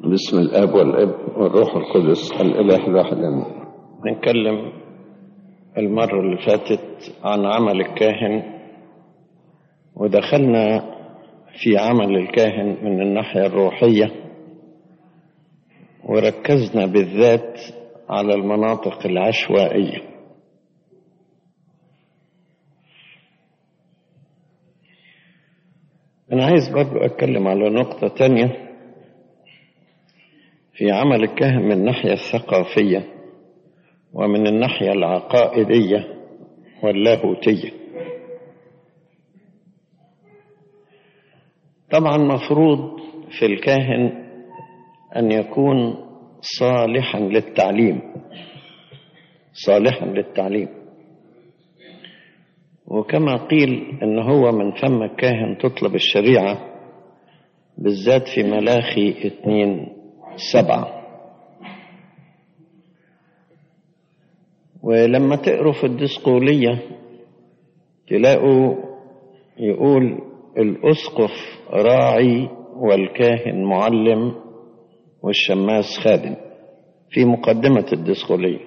باسم الاب والابن والروح القدس الاله الواحد امين نتكلم المرة اللي فاتت عن عمل الكاهن ودخلنا في عمل الكاهن من الناحية الروحية وركزنا بالذات على المناطق العشوائية أنا عايز برضو أتكلم على نقطة تانية في عمل الكاهن من الناحية الثقافية ومن الناحية العقائدية واللاهوتية طبعا مفروض في الكاهن أن يكون صالحا للتعليم صالحا للتعليم وكما قيل ان هو من فم الكاهن تطلب الشريعة بالذات في ملاخي اتنين سبعة ولما تقروا في الدسقولية تلاقوا يقول الأسقف راعي والكاهن معلم والشماس خادم في مقدمة الدسقولية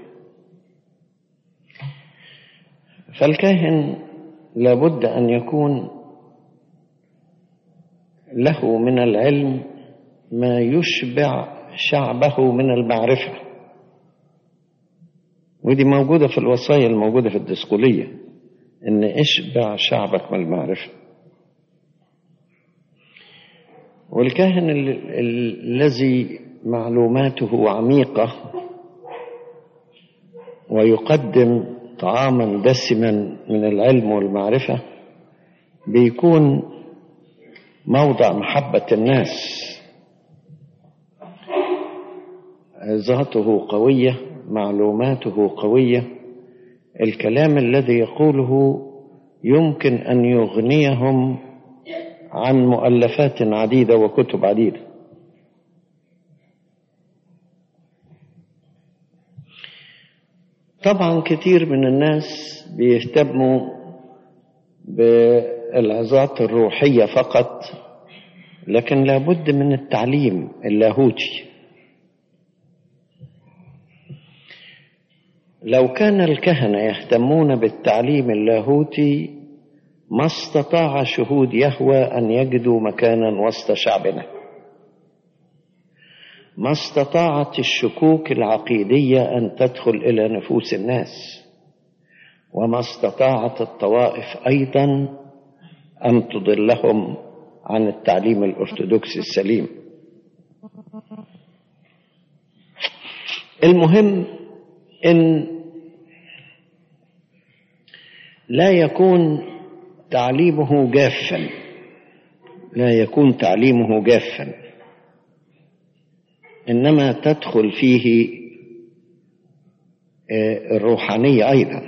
فالكاهن لابد أن يكون له من العلم ما يشبع شعبه من المعرفة ودي موجودة في الوصايا الموجودة في الدسقولية إن اشبع شعبك من المعرفة والكاهن الذي معلوماته عميقة ويقدم طعاما دسما من العلم والمعرفة بيكون موضع محبة الناس ذاته قوية معلوماته قوية الكلام الذي يقوله يمكن أن يغنيهم عن مؤلفات عديدة وكتب عديدة طبعا كثير من الناس بيهتموا بالعظات الروحية فقط لكن لابد من التعليم اللاهوتي لو كان الكهنة يهتمون بالتعليم اللاهوتي ما استطاع شهود يهوى أن يجدوا مكانا وسط شعبنا ما استطاعت الشكوك العقيدية أن تدخل إلى نفوس الناس وما استطاعت الطوائف أيضا أن تضلهم عن التعليم الأرثوذكسي السليم المهم إن لا يكون تعليمه جافا لا يكون تعليمه جافا انما تدخل فيه الروحانيه ايضا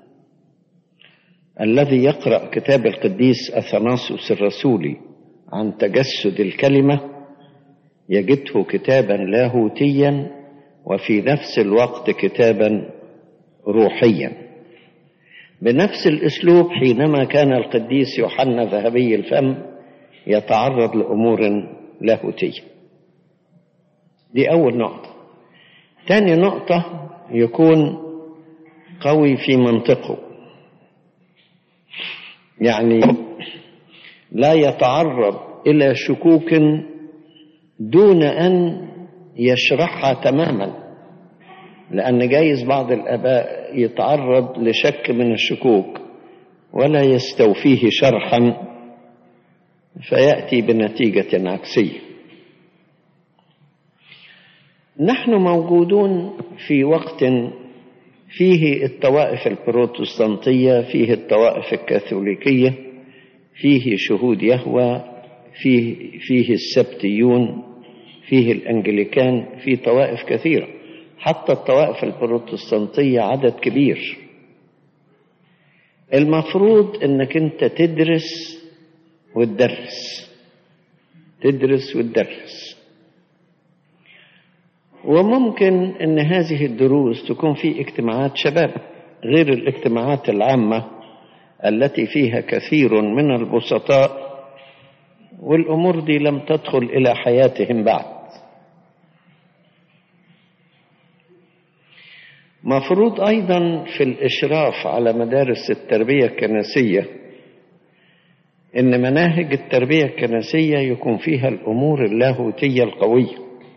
الذي يقرا كتاب القديس اثناسوس الرسولي عن تجسد الكلمه يجده كتابا لاهوتيا وفي نفس الوقت كتابا روحيا بنفس الاسلوب حينما كان القديس يوحنا ذهبي الفم يتعرض لامور لاهوتيه دي أول نقطة تاني نقطة يكون قوي في منطقه يعني لا يتعرض إلى شكوك دون أن يشرحها تماما لأن جايز بعض الآباء يتعرض لشك من الشكوك ولا يستوفيه شرحا فيأتي بنتيجة عكسية نحن موجودون في وقت فيه الطوائف البروتستانتية فيه الطوائف الكاثوليكية فيه شهود يهوى فيه, فيه السبتيون فيه الأنجليكان في طوائف كثيرة حتى الطوائف البروتستانتية عدد كبير المفروض انك انت تدرس وتدرس تدرس وتدرس وممكن ان هذه الدروس تكون في اجتماعات شباب غير الاجتماعات العامه التي فيها كثير من البسطاء والامور دي لم تدخل الى حياتهم بعد مفروض أيضا في الإشراف على مدارس التربية الكنسية إن مناهج التربية الكنسية يكون فيها الأمور اللاهوتية القوية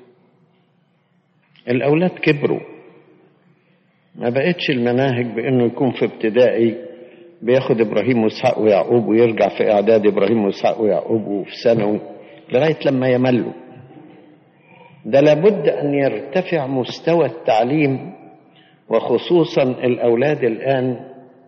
الأولاد كبروا ما بقتش المناهج بأنه يكون في ابتدائي بياخد إبراهيم وإسحاق ويعقوب ويرجع في إعداد إبراهيم وإسحاق ويعقوب وفي ثانوي لغاية لما يملوا ده لابد أن يرتفع مستوى التعليم وخصوصا الأولاد الآن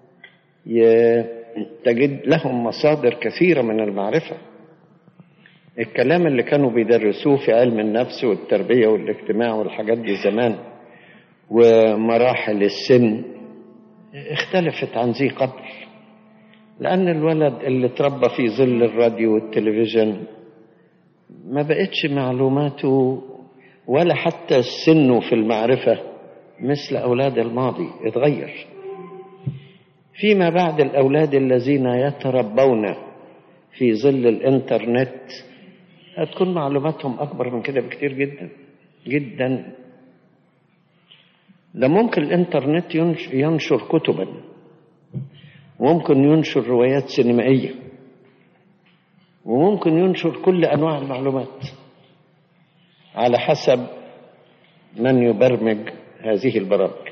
تجد لهم مصادر كثيرة من المعرفة الكلام اللي كانوا بيدرسوه في علم النفس والتربية والاجتماع والحاجات دي زمان ومراحل السن اختلفت عن ذي قبل لأن الولد اللي اتربى في ظل الراديو والتلفزيون ما بقتش معلوماته ولا حتى سنه في المعرفة مثل أولاد الماضي اتغير فيما بعد الأولاد الذين يتربون في ظل الإنترنت هتكون معلوماتهم أكبر من كده بكتير جدا جدا ده ممكن الإنترنت ينشر كتبا وممكن ينشر روايات سينمائية وممكن ينشر كل أنواع المعلومات على حسب من يبرمج هذه البرامج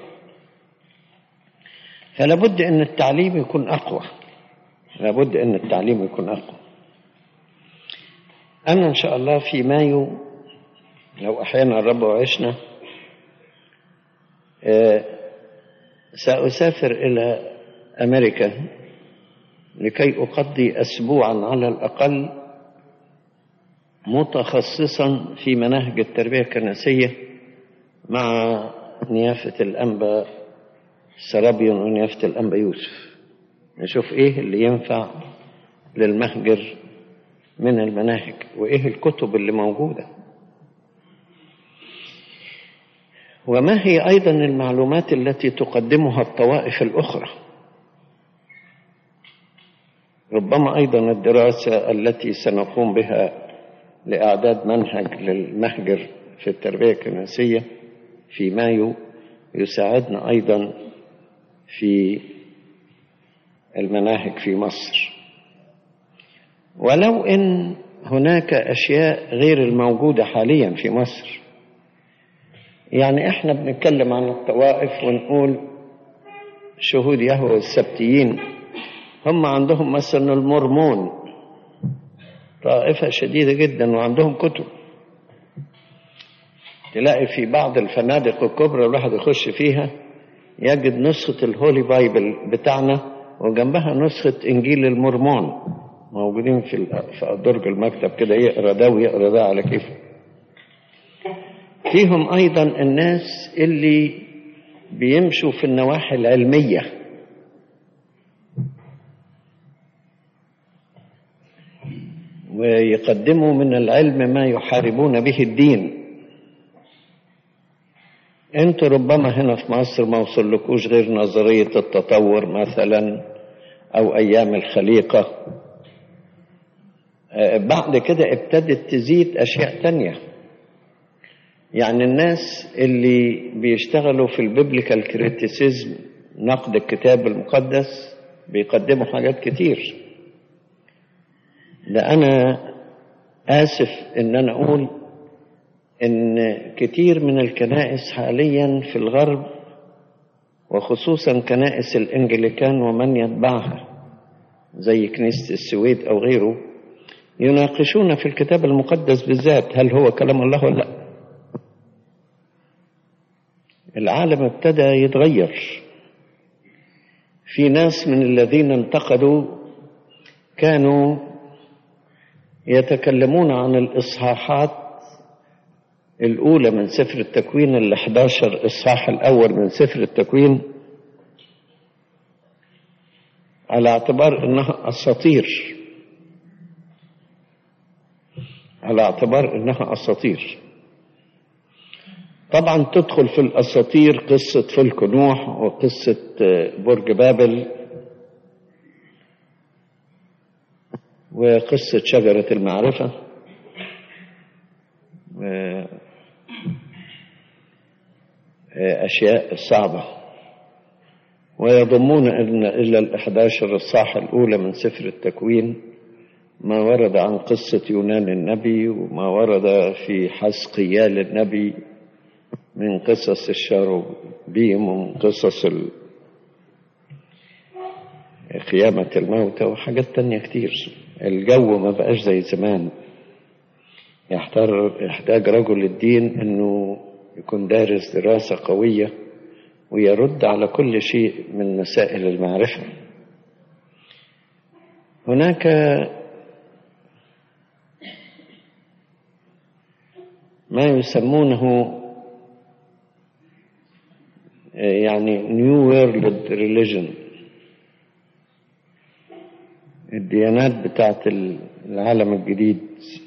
فلا بد ان التعليم يكون اقوى لابد ان التعليم يكون اقوى انا ان شاء الله في مايو لو احيانا الرب وعشنا ساسافر الى امريكا لكي اقضي اسبوعا على الاقل متخصصا في مناهج التربيه الكنسيه مع نيافه الانبا سرابيون ونيافة الأنبا يوسف نشوف إيه اللي ينفع للمهجر من المناهج وإيه الكتب اللي موجودة وما هي أيضا المعلومات التي تقدمها الطوائف الأخرى ربما أيضا الدراسة التي سنقوم بها لإعداد منهج للمهجر في التربية الكنسية في مايو يساعدنا أيضا في المناهج في مصر ولو ان هناك اشياء غير الموجوده حاليا في مصر يعني احنا بنتكلم عن الطوائف ونقول شهود يهوى السبتيين هم عندهم مثلا المرمون طائفة شديدة جدا وعندهم كتب تلاقي في بعض الفنادق الكبرى الواحد يخش فيها يجد نسخة الهولي بايبل بتاعنا وجنبها نسخة إنجيل المرمون موجودين في في درج المكتب كده يقرا ده ويقرا ده على كيفه. فيهم أيضا الناس اللي بيمشوا في النواحي العلمية ويقدموا من العلم ما يحاربون به الدين انتوا ربما هنا في مصر ما وصلكوش غير نظرية التطور مثلا او ايام الخليقة بعد كده ابتدت تزيد اشياء تانية يعني الناس اللي بيشتغلوا في البيبليكال كريتيسيزم نقد الكتاب المقدس بيقدموا حاجات كتير ده انا اسف ان انا اقول ان كتير من الكنائس حاليا في الغرب وخصوصا كنائس الانجليكان ومن يتبعها زي كنيسة السويد او غيره يناقشون في الكتاب المقدس بالذات هل هو كلام الله ولا لا العالم ابتدى يتغير في ناس من الذين انتقدوا كانوا يتكلمون عن الإصحاحات الأولى من سفر التكوين ال 11 إصحاح الأول من سفر التكوين على اعتبار إنها أساطير على اعتبار إنها أساطير طبعا تدخل في الأساطير قصة فلك نوح وقصة برج بابل وقصة شجرة المعرفة أشياء صعبة ويضمون إن إلى الإحداشر الصاحة الأولى من سفر التكوين ما ورد عن قصة يونان النبي وما ورد في حسقيال النبي من قصص الشاروبيم ومن قصص قيامة الموتى وحاجات تانية كتير الجو ما بقاش زي زمان يحتاج رجل الدين انه يكون دارس دراسة قوية ويرد على كل شيء من مسائل المعرفة هناك ما يسمونه يعني نيو وورلد ريليجن الديانات بتاعت العالم الجديد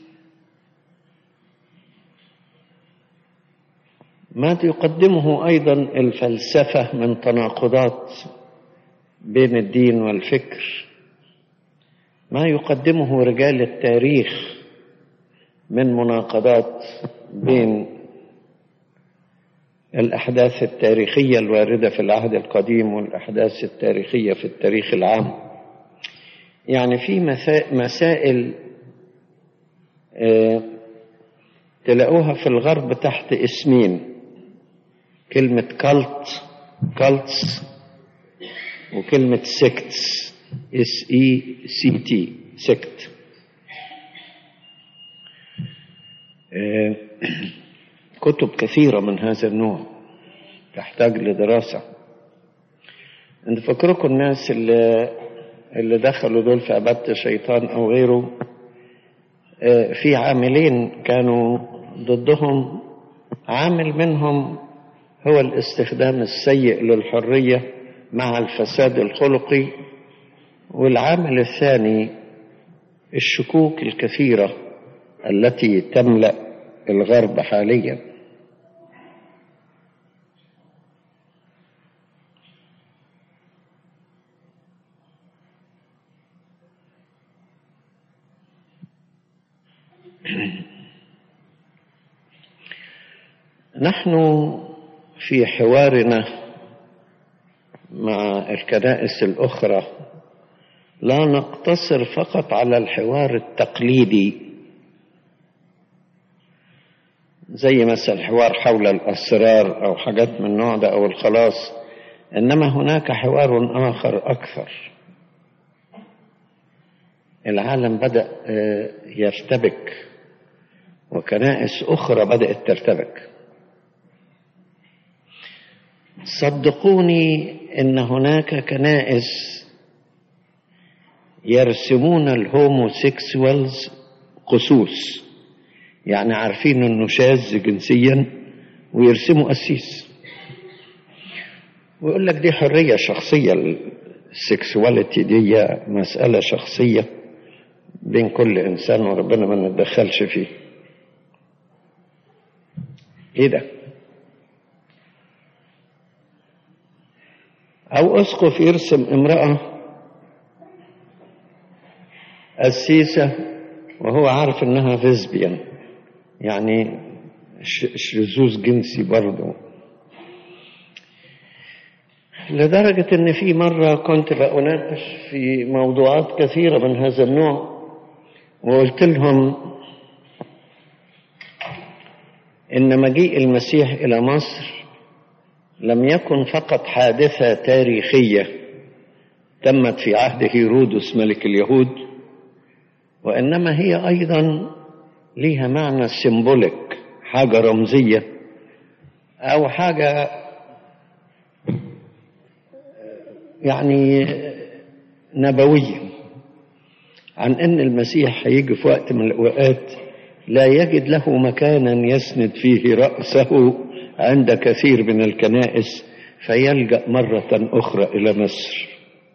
ما يقدمه أيضا الفلسفة من تناقضات بين الدين والفكر ما يقدمه رجال التاريخ من مناقضات بين الأحداث التاريخية الواردة في العهد القديم والأحداث التاريخية في التاريخ العام يعني في مسائل تلاقوها في الغرب تحت اسمين كلمة كالت كالتس وكلمة سكتس اس اي سي تي سكت كتب كثيرة من هذا النوع تحتاج لدراسة انت فكركم الناس اللي اللي دخلوا دول في عبادة الشيطان أو غيره في عاملين كانوا ضدهم عامل منهم هو الاستخدام السيء للحرية مع الفساد الخلقي والعامل الثاني الشكوك الكثيرة التي تملأ الغرب حاليا نحن في حوارنا مع الكنائس الأخرى لا نقتصر فقط على الحوار التقليدي زي مثلا الحوار حول الأسرار أو حاجات من النوع ده أو الخلاص إنما هناك حوار آخر أكثر العالم بدأ يرتبك وكنائس أخرى بدأت ترتبك صدقوني ان هناك كنائس يرسمون الهوموسيكسوالز قسوس يعني عارفين انه شاذ جنسيا ويرسموا قسيس ويقول لك دي حريه شخصيه السكسواليتي دي مساله شخصيه بين كل انسان وربنا ما نتدخلش فيه ايه ده أو أسقف يرسم امرأة قسيسة وهو عارف إنها فيزبيان يعني شذوذ جنسي برضه لدرجة إن في مرة كنت بأناقش في موضوعات كثيرة من هذا النوع وقلت لهم إن مجيء المسيح إلى مصر لم يكن فقط حادثة تاريخية تمت في عهد هيرودس ملك اليهود وإنما هي أيضا ليها معنى سيمبوليك حاجة رمزية أو حاجة يعني نبوية عن أن المسيح هيجي في وقت من الأوقات لا يجد له مكانا يسند فيه رأسه عند كثير من الكنائس فيلجأ مرة أخرى إلى مصر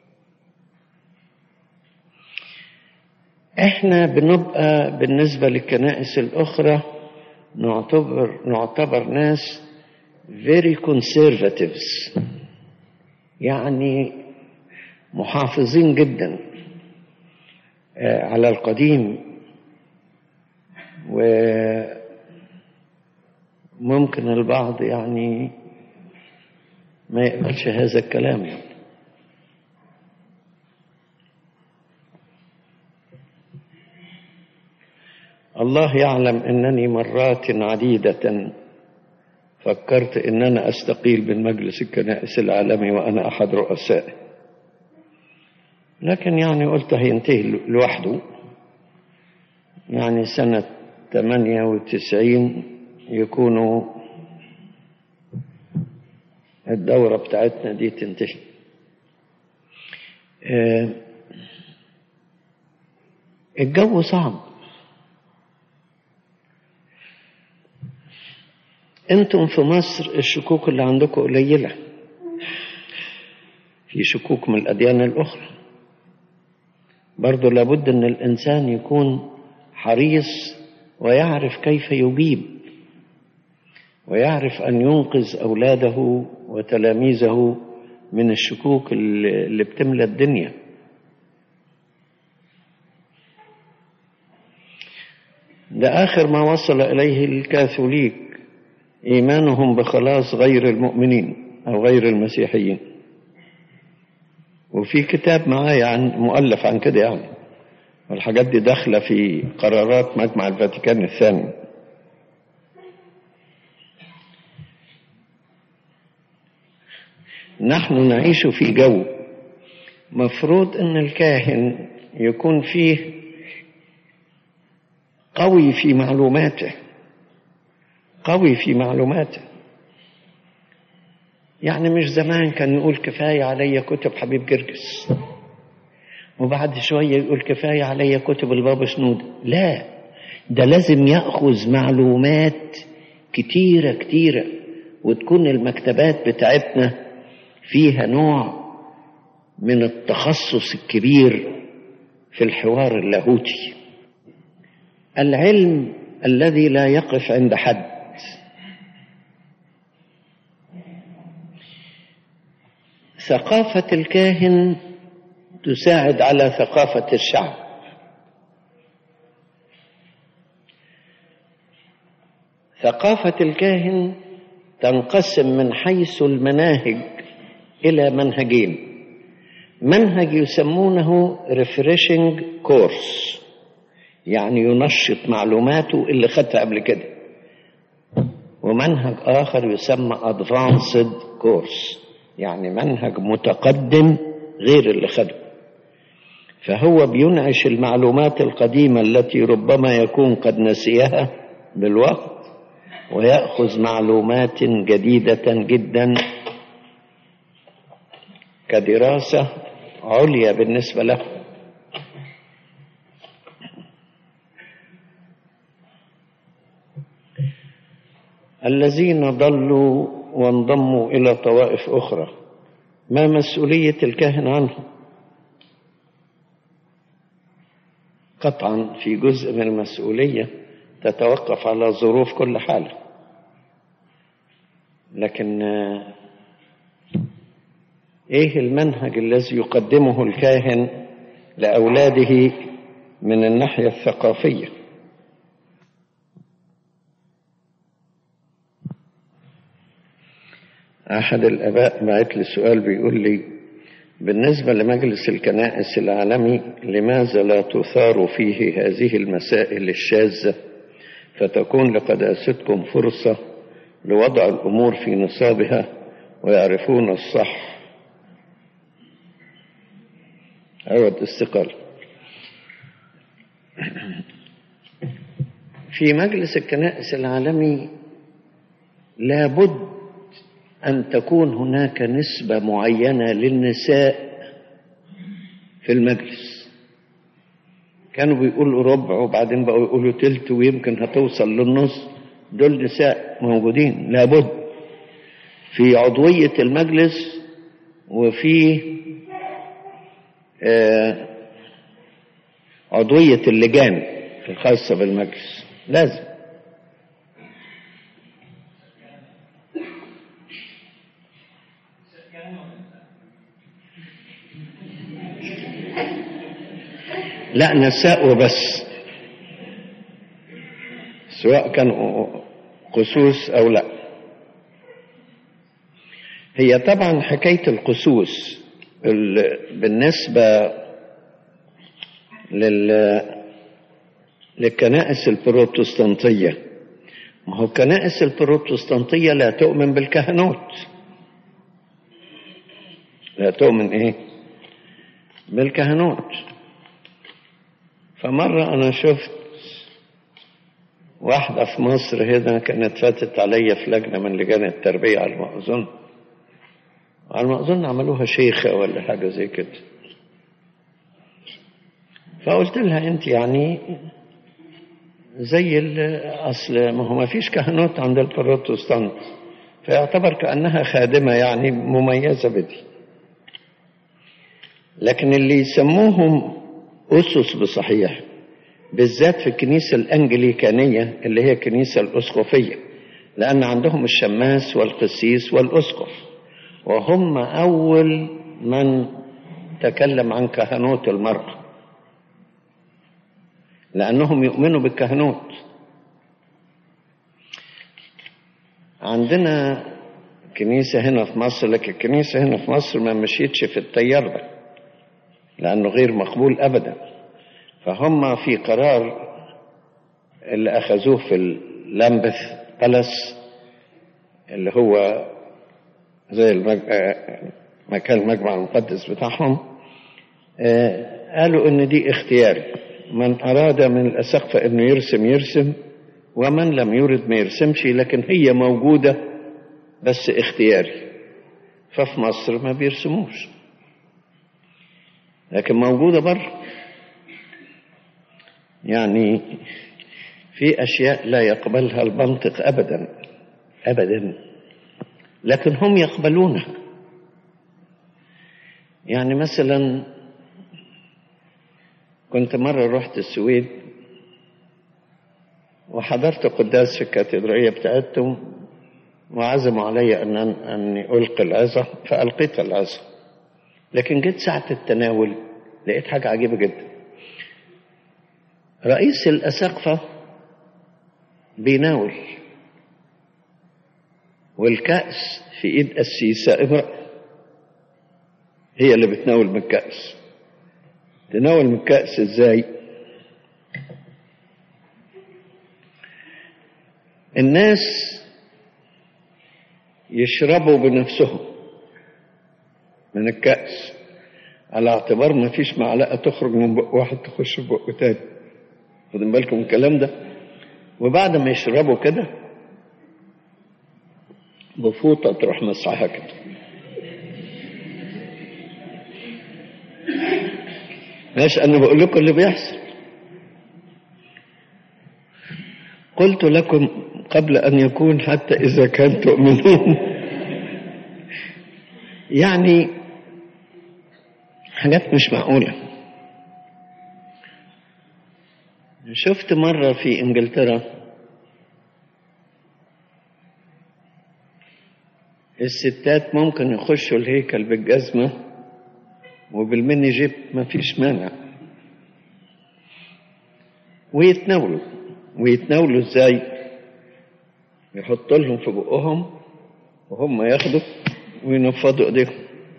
احنا بنبقى بالنسبة للكنائس الأخرى نعتبر نعتبر ناس very conservatives يعني محافظين جدا على القديم وممكن البعض يعني ما يقبلش هذا الكلام يعني. الله يعلم انني مرات عديده فكرت ان انا استقيل من مجلس الكنائس العالمي وانا احد رؤسائه لكن يعني قلت هينتهي لوحده يعني سنة 98 يكونوا الدورة بتاعتنا دي تنتهي آه، الجو صعب انتم في مصر الشكوك اللي عندكم قليلة في شكوك من الأديان الأخرى برضو لابد أن الإنسان يكون حريص ويعرف كيف يجيب ويعرف أن ينقذ أولاده وتلاميذه من الشكوك اللي بتملى الدنيا ده آخر ما وصل إليه الكاثوليك إيمانهم بخلاص غير المؤمنين أو غير المسيحيين وفي كتاب معايا عن مؤلف عن كده يعني والحاجات دي داخلة في قرارات مجمع الفاتيكان الثاني نحن نعيش في جو مفروض ان الكاهن يكون فيه قوي في معلوماته قوي في معلوماته يعني مش زمان كان يقول كفاية علي كتب حبيب جرجس وبعد شوية يقول كفاية علي كتب البابا شنود لا ده لازم يأخذ معلومات كتيرة كتيرة وتكون المكتبات بتاعتنا فيها نوع من التخصص الكبير في الحوار اللاهوتي العلم الذي لا يقف عند حد ثقافة الكاهن تساعد على ثقافة الشعب ثقافة الكاهن تنقسم من حيث المناهج إلى منهجين منهج يسمونه refreshing course يعني ينشط معلوماته اللي خدها قبل كده ومنهج آخر يسمى advanced course يعني منهج متقدم غير اللي خده فهو بينعش المعلومات القديمة التي ربما يكون قد نسيها بالوقت ويأخذ معلومات جديدة جدا كدراسة عليا بالنسبة له الذين ضلوا وانضموا إلى طوائف أخرى ما مسؤولية الكاهن عنهم قطعا في جزء من المسؤولية تتوقف على ظروف كل حالة لكن ايه المنهج الذي يقدمه الكاهن لأولاده من الناحية الثقافية أحد الآباء بعت لي سؤال بيقول لي بالنسبة لمجلس الكنائس العالمي لماذا لا تثار فيه هذه المسائل الشاذة فتكون لقداستكم فرصة لوضع الأمور في نصابها ويعرفون الصح عوض استقالة في مجلس الكنائس العالمي لابد أن تكون هناك نسبة معينة للنساء في المجلس كانوا بيقولوا ربع وبعدين بقوا يقولوا تلت ويمكن هتوصل للنص دول نساء موجودين لابد في عضوية المجلس وفي آه عضوية اللجان الخاصة بالمجلس لازم لا نساء وبس سواء كانوا قسوس أو لا هي طبعا حكاية القسوس ال- بالنسبة لل للكنائس البروتستانتية ما هو الكنائس البروتستانتية لا تؤمن بالكهنوت لا تؤمن ايه بالكهنوت فمرة أنا شفت واحدة في مصر هنا كانت فاتت عليا في لجنة من لجان التربية على ما أظن على ما أظن عملوها شيخة ولا حاجة زي كده فقلت لها أنت يعني زي ال- أصل ما هو ما فيش كهنوت عند البروتستانت فيعتبر كأنها خادمة يعني مميزة بدي لكن اللي يسموهم أسس بصحيح بالذات في الكنيسة الأنجليكانية اللي هي الكنيسة الأسقفية لأن عندهم الشماس والقسيس والأسقف وهم أول من تكلم عن كهنوت المرأة لأنهم يؤمنوا بالكهنوت عندنا كنيسة هنا في مصر لكن الكنيسة هنا في مصر ما مشيتش في التيار ده لأنه غير مقبول أبدا فهم في قرار اللي أخذوه في اللامبث بالاس اللي هو زي المج... آه، مكان المجمع المقدس بتاعهم آه، قالوا إن دي اختياري من أراد من الأسقفة إنه يرسم يرسم ومن لم يرد ما يرسمش لكن هي موجودة بس اختياري ففي مصر ما بيرسموش لكن موجودة بره يعني في أشياء لا يقبلها المنطق أبدا أبدا لكن هم يقبلونها يعني مثلا كنت مرة رحت السويد وحضرت قداس في الكاتدرائية بتاعتهم وعزموا علي أن أني ألقي العظة فألقيت العظة لكن جيت ساعة التناول لقيت حاجة عجيبة جدا رئيس الأساقفة بيناول والكأس في إيد السيسة امرأة هي اللي بتناول من الكأس تناول من الكأس إزاي الناس يشربوا بنفسهم من الكأس على اعتبار ما فيش معلقة تخرج من بق واحد تخش في بق تاني خدوا بالكم من الكلام ده وبعد ما يشربوا كده بفوطة تروح مسحها كده ماشي أنا بقول لكم اللي بيحصل قلت لكم قبل أن يكون حتى إذا كان تؤمنون يعني حاجات مش معقولة شفت مرة في إنجلترا الستات ممكن يخشوا الهيكل بالجزمة وبالمني جيب ما فيش مانع ويتناولوا ويتناولوا ازاي يحط لهم في بقهم وهم ياخدوا وينفضوا ايديهم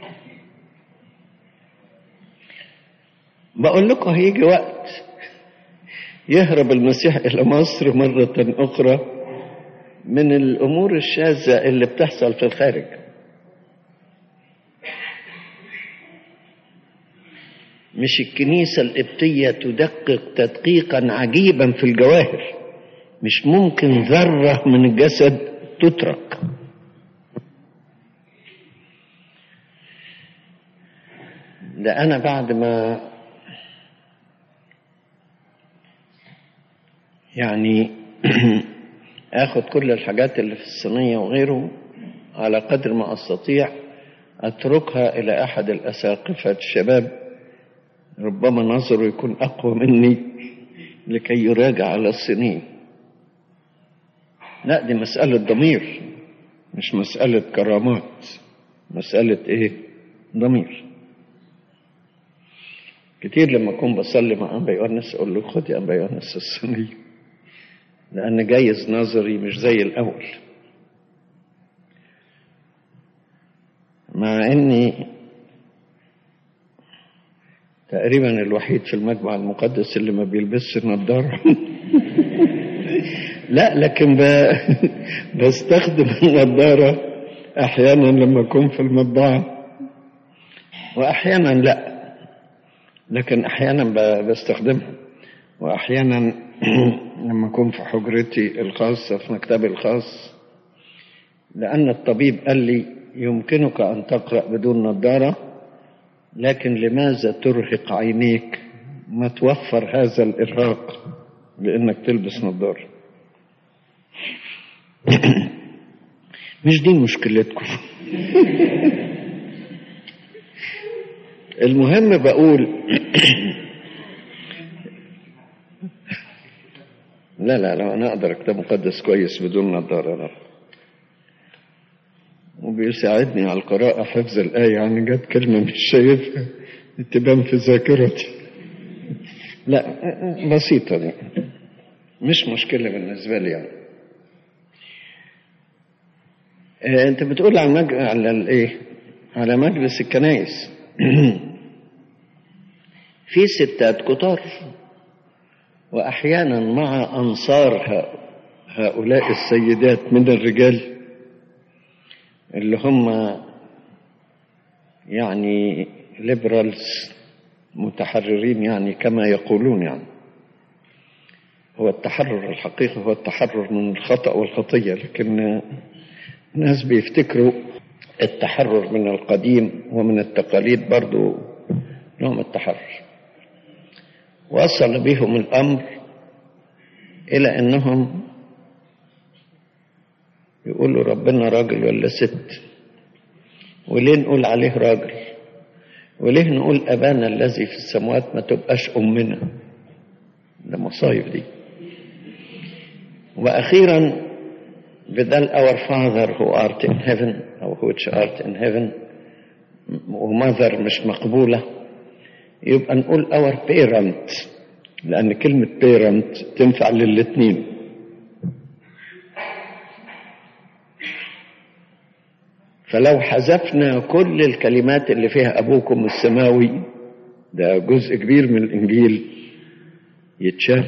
بقول لكم هيجي وقت يهرب المسيح الى مصر مرة اخرى من الامور الشاذة اللي بتحصل في الخارج مش الكنيسة القبطية تدقق تدقيقا عجيبا في الجواهر مش ممكن ذرة من الجسد تترك ده أنا بعد ما يعني آخد كل الحاجات اللي في الصينية وغيره على قدر ما أستطيع أتركها إلى أحد الأساقفة الشباب ربما نظره يكون أقوى مني لكي يراجع على السنين لا دي مسألة ضمير مش مسألة كرامات مسألة إيه ضمير كتير لما أكون بصلي مع أنبا يونس أقول له خد يا أنبا يونس الصينية لأن جايز نظري مش زي الأول مع اني تقريبا الوحيد في المجمع المقدس اللي ما بيلبسش نظارة لا لكن ب... بستخدم النظارة احيانا لما اكون في المطبعة واحيانا لا لكن احيانا ب... بستخدمها واحيانا لما اكون في حجرتي الخاصة في مكتبي الخاص لأن الطبيب قال لي يمكنك أن تقرأ بدون نظارة لكن لماذا ترهق عينيك ما توفر هذا الإرهاق لأنك تلبس نظارة مش دي مشكلتكم المهم بقول لا لا لا أنا أقدر أكتب مقدس كويس بدون نظارة لا وبيساعدني على القراءة حفظ الآية يعني جت كلمة مش شايفها تبان في ذاكرتي لا بسيطة دي مش مشكلة بالنسبة لي يعني آه، انت بتقول على المج... على الايه على مجلس الكنائس في ستات كتار واحيانا مع انصار ه- هؤلاء السيدات من الرجال اللي هم يعني ليبرالز متحررين يعني كما يقولون يعني هو التحرر الحقيقي هو التحرر من الخطأ والخطية لكن الناس بيفتكروا التحرر من القديم ومن التقاليد برضو نوع من التحرر وصل بهم الأمر إلى أنهم يقولوا ربنا راجل ولا ست وليه نقول عليه راجل وليه نقول أبانا الذي في السماوات ما تبقاش أمنا ده مصايب دي وأخيرا بدل our father who art in heaven أو which art in heaven وماذر مش مقبولة يبقى نقول our parent لأن كلمة parent تنفع للاتنين فلو حذفنا كل الكلمات اللي فيها أبوكم السماوي ده جزء كبير من الإنجيل يتشال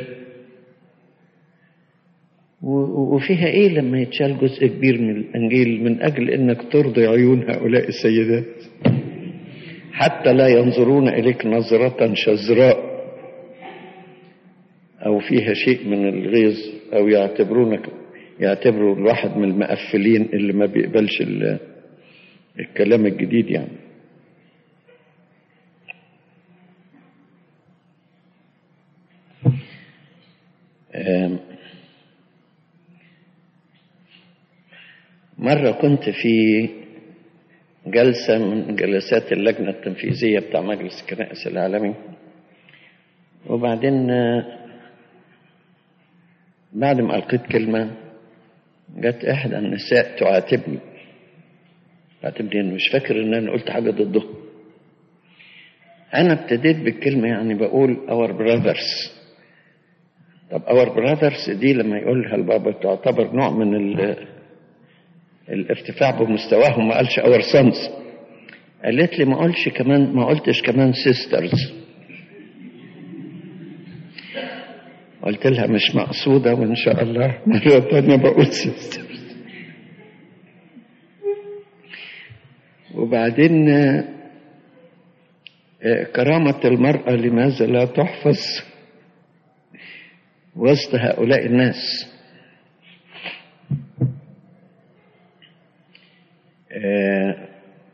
و- وفيها إيه لما يتشال جزء كبير من الإنجيل من أجل إنك ترضي عيون هؤلاء السيدات حتى لا ينظرون إليك نظرة شزراء أو فيها شيء من الغيظ أو يعتبرونك يعتبروا الواحد من المقفلين اللي ما بيقبلش ال- الكلام الجديد يعني آم، مرة كنت في جلسة من جلسات اللجنة التنفيذية بتاع مجلس الكنائس العالمي وبعدين آه، بعد ما ألقيت كلمة جت إحدى النساء تعاتبني تعاتبني إنه مش فاكر إن أنا قلت حاجة ضده أنا ابتديت بالكلمة يعني بقول our brothers طب our brothers دي لما يقولها البابا تعتبر نوع من ال- الارتفاع بمستواهم ما قالش اور سانز قالت لي ما قلتش كمان ما قلتش كمان سيسترز قلت لها مش مقصودة وإن شاء الله مرة تانية بقول سيسترز وبعدين آه، آه، كرامة المرأة لماذا لا تحفظ وسط هؤلاء الناس آه،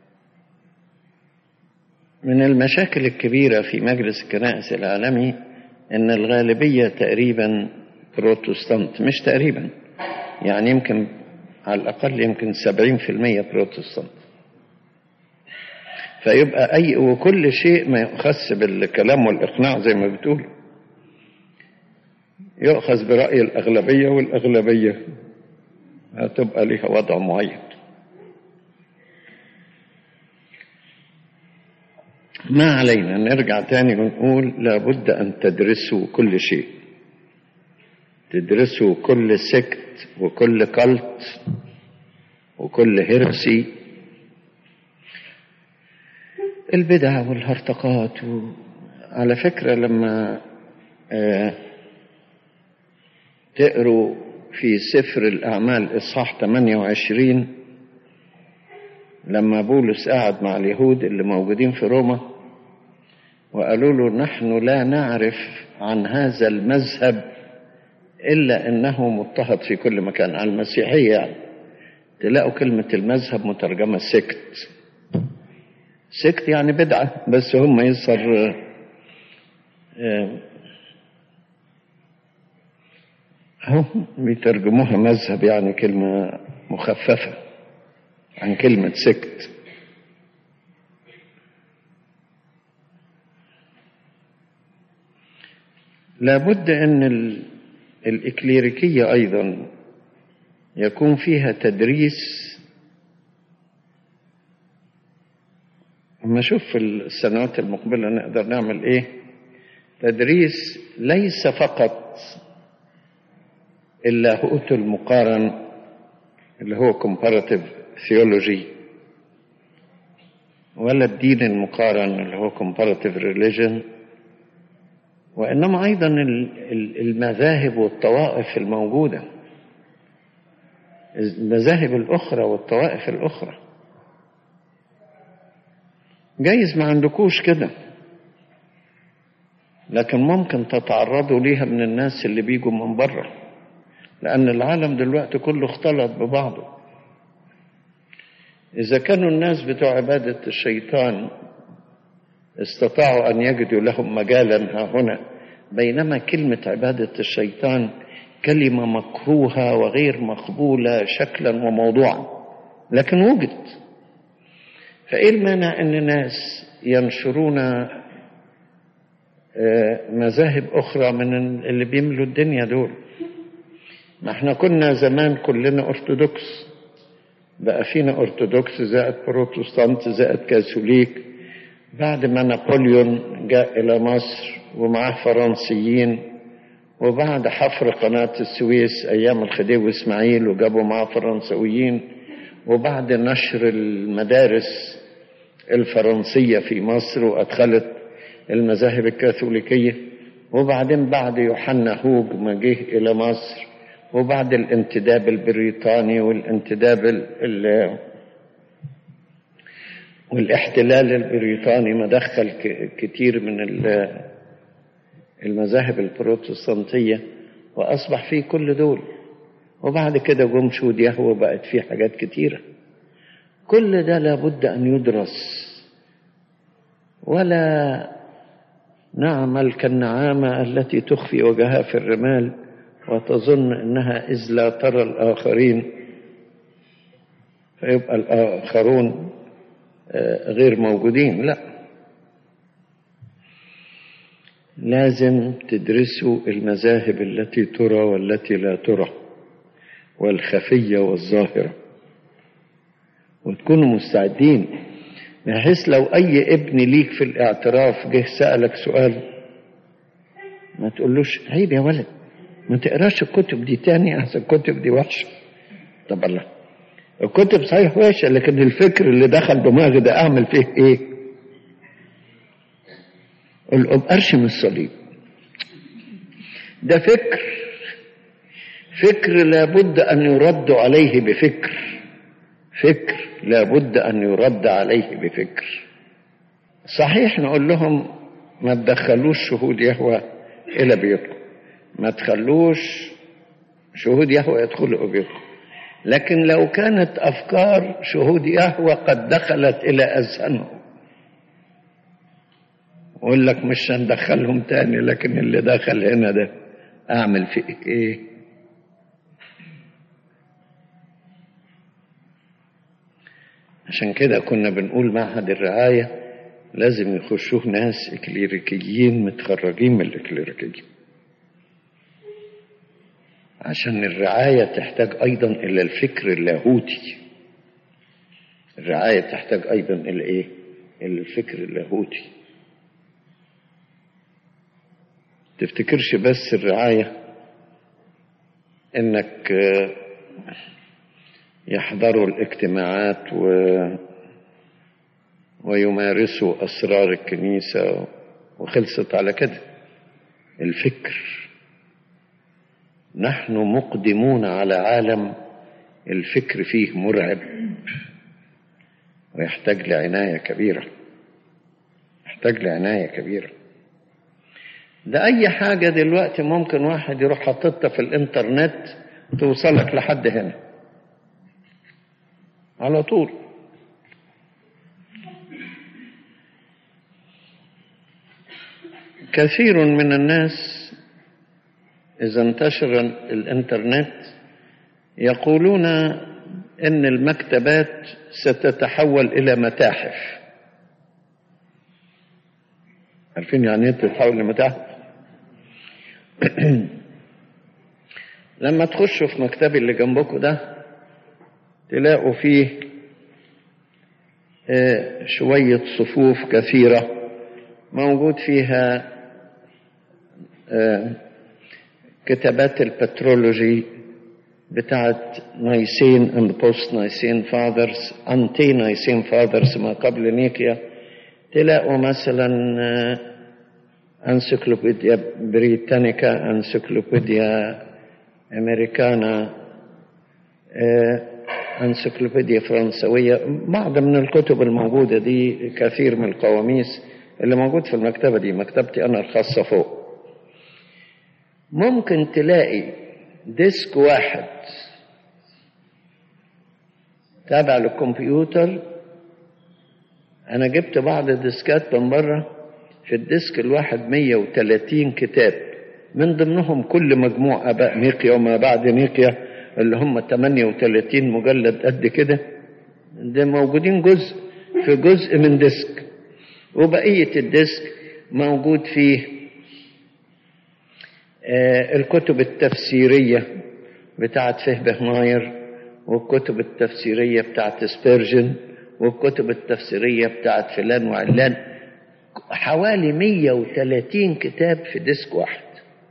من المشاكل الكبيرة في مجلس الكنائس العالمي أن الغالبية تقريبا بروتستانت مش تقريبا يعني يمكن على الأقل يمكن سبعين في المية بروتستانت فيبقى أي وكل شيء ما يؤخذ بالكلام والإقناع زي ما بتقول يؤخذ برأي الأغلبية والأغلبية هتبقى لها وضع معين ما علينا نرجع تاني ونقول لابد أن تدرسوا كل شيء تدرسوا كل سكت وكل كلت وكل هرسي البدع والهرطقات و... على فكرة لما آه تقروا في سفر الأعمال إصحاح 28 لما بولس قعد مع اليهود اللي موجودين في روما وقالوا له نحن لا نعرف عن هذا المذهب إلا أنه مضطهد في كل مكان على المسيحية يعني تلاقوا كلمة المذهب مترجمة سكت سكت يعني بدعة بس هم يصر هم بيترجموها مذهب يعني كلمة مخففة عن كلمة سكت لابد أن الإكليريكية أيضا يكون فيها تدريس أما أشوف في السنوات المقبلة نقدر نعمل إيه تدريس ليس فقط اللاهوت المقارن اللي هو comparative theology ولا الدين المقارن اللي هو comparative religion وإنما أيضا المذاهب والطوائف الموجودة المذاهب الأخرى والطوائف الأخرى جايز ما عندكوش كده لكن ممكن تتعرضوا ليها من الناس اللي بيجوا من بره لأن العالم دلوقتي كله اختلط ببعضه إذا كانوا الناس بتوع عبادة الشيطان استطاعوا أن يجدوا لهم مجالا ها هنا بينما كلمة عبادة الشيطان كلمة مكروهة وغير مقبولة شكلا وموضوعا لكن وجد فإيه المانع أن ناس ينشرون مذاهب أخرى من اللي بيملوا الدنيا دول ما احنا كنا زمان كلنا أرثوذكس بقى فينا أرثوذكس زائد بروتستانت زائد كاثوليك بعد ما نابليون جاء إلى مصر ومعاه فرنسيين وبعد حفر قناة السويس أيام الخديوي إسماعيل وجابوا معاه فرنسويين وبعد نشر المدارس الفرنسية في مصر وأدخلت المذاهب الكاثوليكية وبعدين بعد يوحنا هوج ما جه إلى مصر وبعد الانتداب البريطاني والانتداب ال والاحتلال البريطاني ما دخل كتير من المذاهب البروتستانتية وأصبح فيه كل دول وبعد كده جم شهود يهوه بقت فيه حاجات كتيرة كل ده لابد أن يدرس ولا نعمل كالنعامة التي تخفي وجهها في الرمال وتظن أنها إذ لا ترى الآخرين فيبقى الآخرون غير موجودين لا لازم تدرسوا المذاهب التي ترى والتي لا ترى والخفية والظاهرة وتكونوا مستعدين بحيث لو أي ابن ليك في الاعتراف جه سألك سؤال ما تقولوش عيب يا ولد ما تقراش الكتب دي تاني أحسن الكتب دي وحشة طب الله الكتب صحيح وحشة لكن الفكر اللي دخل دماغي ده أعمل فيه إيه؟ الأب أرشم الصليب ده فكر فكر لابد أن يرد عليه بفكر فكر لابد أن يرد عليه بفكر صحيح نقول لهم ما تدخلوش شهود يهوى إلى بيوتكم ما تخلوش شهود يهوى يدخلوا بيوتكم لكن لو كانت أفكار شهود يهوى قد دخلت إلى أذهانهم أقول لك مش هندخلهم تاني لكن اللي دخل هنا ده أعمل فيه إيه عشان كده كنا بنقول معهد الرعاية لازم يخشوه ناس إكليريكيين متخرجين من الإكليريكية عشان الرعاية تحتاج أيضا إلى الفكر اللاهوتي الرعاية تحتاج أيضا إلى إيه؟ إلى الفكر اللاهوتي تفتكرش بس الرعاية إنك يحضروا الاجتماعات و ويمارسوا أسرار الكنيسة وخلصت على كده الفكر نحن مقدمون على عالم الفكر فيه مرعب ويحتاج لعناية كبيرة يحتاج لعناية كبيرة ده أي حاجة دلوقتي ممكن واحد يروح حاططها في الإنترنت توصلك لحد هنا على طول كثير من الناس إذا انتشر الإنترنت يقولون إن المكتبات ستتحول إلى متاحف عارفين يعني ايه تتحول لمتاحف لما تخشوا في مكتبي اللي جنبكم ده تلاقوا فيه آه، شوية صفوف كثيرة موجود فيها آه، كتابات البترولوجي بتاعت نايسين and post نايسين فاذرز انتي نايسين فاذرز ما قبل نيكيا تلاقوا مثلا انسيكلوبيديا بريتانيكا انسيكلوبيديا امريكانا انسيكلوبيديا فرنسوية بعض من الكتب الموجودة دي كثير من القواميس اللي موجود في المكتبة دي مكتبتي أنا الخاصة فوق ممكن تلاقي ديسك واحد تابع للكمبيوتر أنا جبت بعض الديسكات من بره في الديسك الواحد 130 كتاب من ضمنهم كل مجموع آباء نيقيا وما بعد نيقيا اللي هم 38 مجلد قد كده ده موجودين جزء في جزء من ديسك وبقية الديسك موجود فيه آه الكتب التفسيرية بتاعت فهبه ماير والكتب التفسيرية بتاعت سبيرجن والكتب التفسيرية بتاعت فلان وعلان حوالي 130 كتاب في ديسك واحد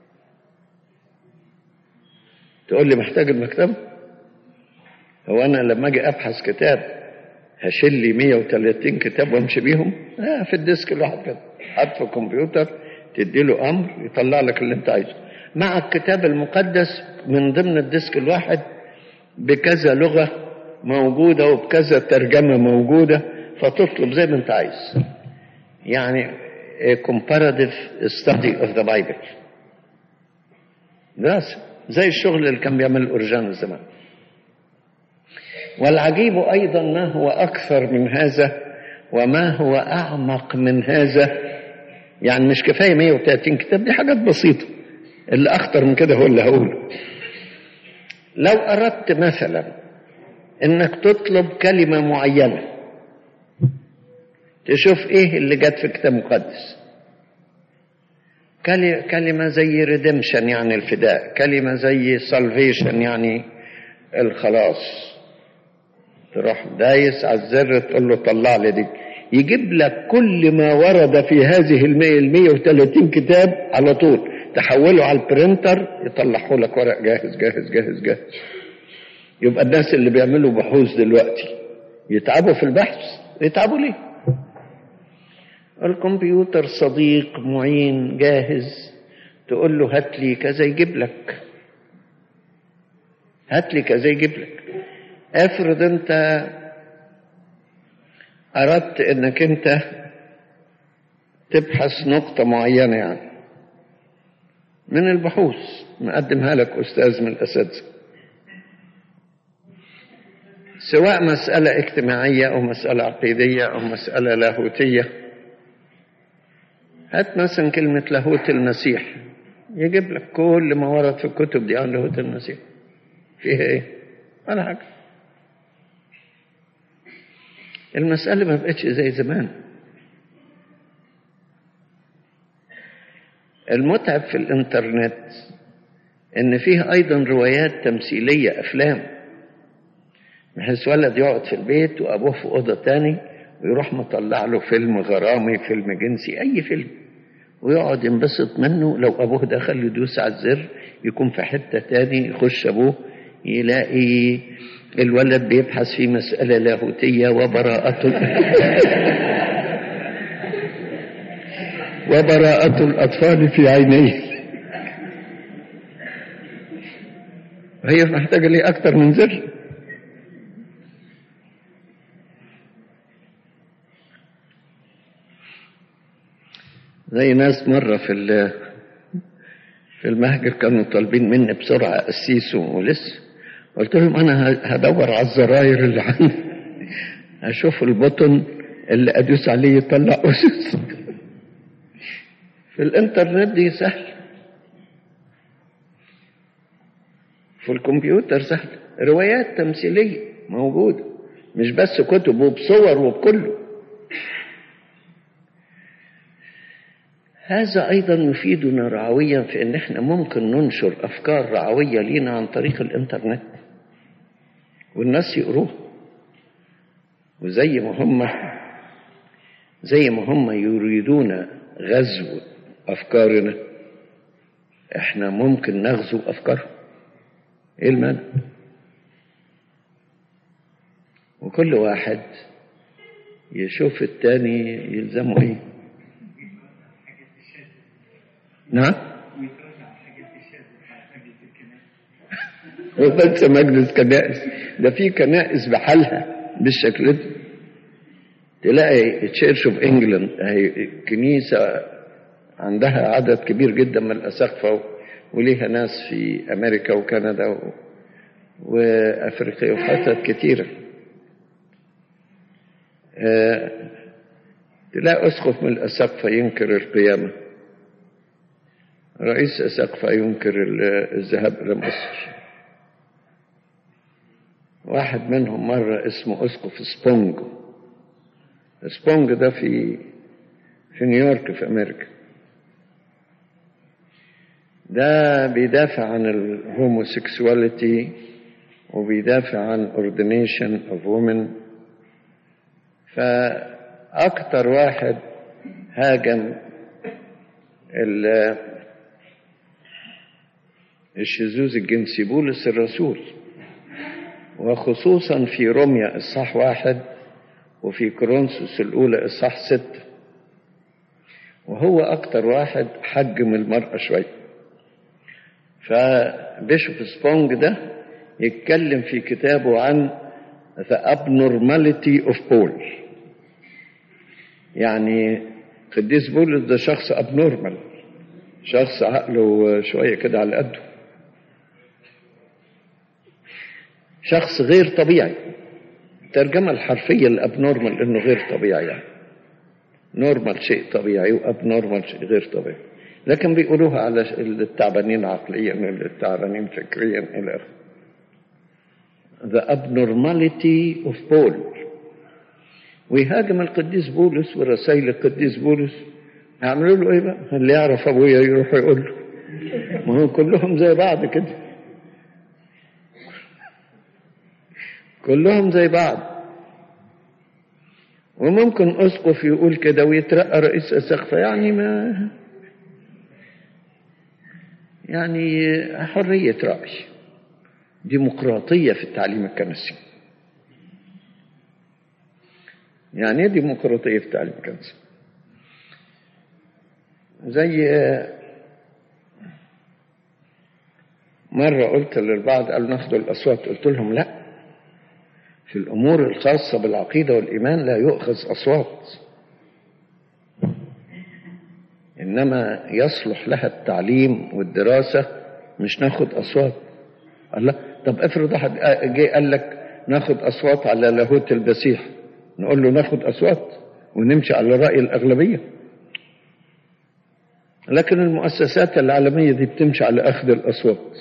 تقول لي محتاج المكتبة هو أنا لما أجي أبحث كتاب هشيل لي 130 كتاب وامشي بيهم آه في الديسك الواحد كده حط في الكمبيوتر تدي له أمر يطلع لك اللي أنت عايزه مع الكتاب المقدس من ضمن الديسك الواحد بكذا لغة موجودة وبكذا ترجمة موجودة فتطلب زي ما أنت عايز يعني comparative study of the Bible دراسة زي الشغل اللي كان بيعمل الأورجان زمان والعجيب أيضا ما هو أكثر من هذا وما هو أعمق من هذا يعني مش كفاية 130 كتاب دي حاجات بسيطة اللي أخطر من كده هو اللي هقوله لو أردت مثلا إنك تطلب كلمة معينة تشوف إيه اللي جت في كتاب مقدس كلمة زي ريدمشن يعني الفداء كلمة زي سالفيشن يعني الخلاص تروح دايس على الزر تقول له طلع لي دي يجيب لك كل ما ورد في هذه المية المية وثلاثين كتاب على طول تحوله على البرينتر يطلعه لك ورق جاهز جاهز جاهز جاهز يبقى الناس اللي بيعملوا بحوث دلوقتي يتعبوا في البحث يتعبوا ليه الكمبيوتر صديق معين جاهز تقول له هات لي كذا يجيب لك هات لي كذا يجيب لك افرض انت اردت انك انت تبحث نقطة معينة يعني من البحوث مقدمها لك استاذ من الاساتذة سواء مسألة اجتماعية او مسألة عقيدية او مسألة لاهوتية هات مثلا كلمة لاهوت المسيح يجيب لك كل ما ورد في الكتب دي عن لاهوت المسيح فيها ايه ولا حاجة المسألة ما بقتش زي زمان المتعب في الانترنت ان فيه ايضا روايات تمثيلية افلام بحيث ولد يقعد في البيت وابوه في اوضه تاني ويروح مطلع له فيلم غرامي فيلم جنسي اي فيلم ويقعد ينبسط منه لو ابوه دخل يدوس على الزر يكون في حته تاني يخش ابوه يلاقي الولد بيبحث في مسألة لاهوتية وبراءته وبراءة الأطفال في عينيه هي محتاجة ليه أكتر من زر زي ناس مرة في ال- في المهجر كانوا طالبين مني بسرعة قسيس ولسه قلت لهم أنا ه- هدور على الزراير اللي عندي أشوف البطن اللي أدوس عليه يطلع أسس في الإنترنت دي سهل في الكمبيوتر سهل روايات تمثيلية موجودة مش بس كتب وبصور وبكله هذا أيضا يفيدنا رعويا في أن احنا ممكن ننشر أفكار رعوية لينا عن طريق الإنترنت والناس يقروها وزي ما هم زي ما هم يريدون غزو أفكارنا احنا ممكن نغزو أفكارهم ايه المانع وكل واحد يشوف التاني يلزمه ايه نعم وبس مجلس كنائس ده في كنائس بحالها بالشكل ده تلاقي تشيرش اوف انجلاند هي كنيسه عندها عدد كبير جدا من الاساقفه وليها ناس في امريكا وكندا و... وافريقيا وحتت كتيره آه، تلاقي اسقف من الاساقفه ينكر القيامه رئيس اساقفه ينكر ال- الذهاب الى مصر واحد منهم مره اسمه اسقف سبونج سبونج ده في في نيويورك في امريكا ده بيدافع عن الهوموسيكسواليتي وبيدافع عن ordination of women فأكتر واحد هاجم ال- الشذوذ الجنسي بولس الرسول وخصوصا في روميا إصحاح واحد وفي كورنثوس الأولى إصحاح ستة وهو أكتر واحد حجم المرأة شوية فبيشوف سبونج ده يتكلم في كتابه عن the abnormality of Paul يعني قديس بولس ده شخص abnormal شخص عقله شوية كده على قده شخص غير طبيعي الترجمة الحرفية الابنورمال انه غير طبيعي يعني نورمال شيء طبيعي وابنورمال شيء غير طبيعي لكن بيقولوها على التعبانين عقليا التعبانين فكريا الى اخره the abnormality of Paul ويهاجم القديس بولس ورسائل القديس بولس هيعملوا له ايه بقى؟ اللي يعرف ابويا يروح يقول له ما هم كلهم زي بعض كده كلهم زي بعض وممكن اسقف يقول كده ويترقى رئيس اسقفه يعني ما يعني حريه راي ديمقراطيه في التعليم الكنسي يعني ايه ديمقراطيه في التعليم الكنسي زي مرة قلت للبعض قالوا ناخدوا الأصوات قلت لهم لا في الأمور الخاصة بالعقيدة والإيمان لا يؤخذ أصوات إنما يصلح لها التعليم والدراسة مش ناخد أصوات الله طب افرض واحد جه قال لك ناخد أصوات على لاهوت المسيح نقول له ناخد أصوات ونمشي على رأي الأغلبية لكن المؤسسات العالمية دي بتمشي على أخذ الأصوات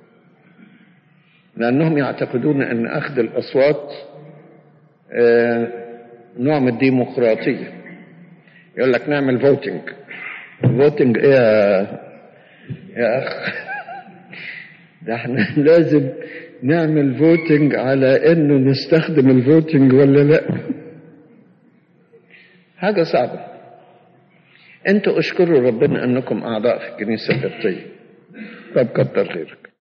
لأنهم يعتقدون أن أخذ الأصوات آه، نوع من الديمقراطية يقول لك نعمل فوتنج فوتنج إيه يا يا أخ ده احنا لازم نعمل فوتنج على انه نستخدم الفوتنج ولا لا حاجة صعبة انتوا اشكروا ربنا انكم اعضاء في الكنيسة القبطية طب كتر خيرك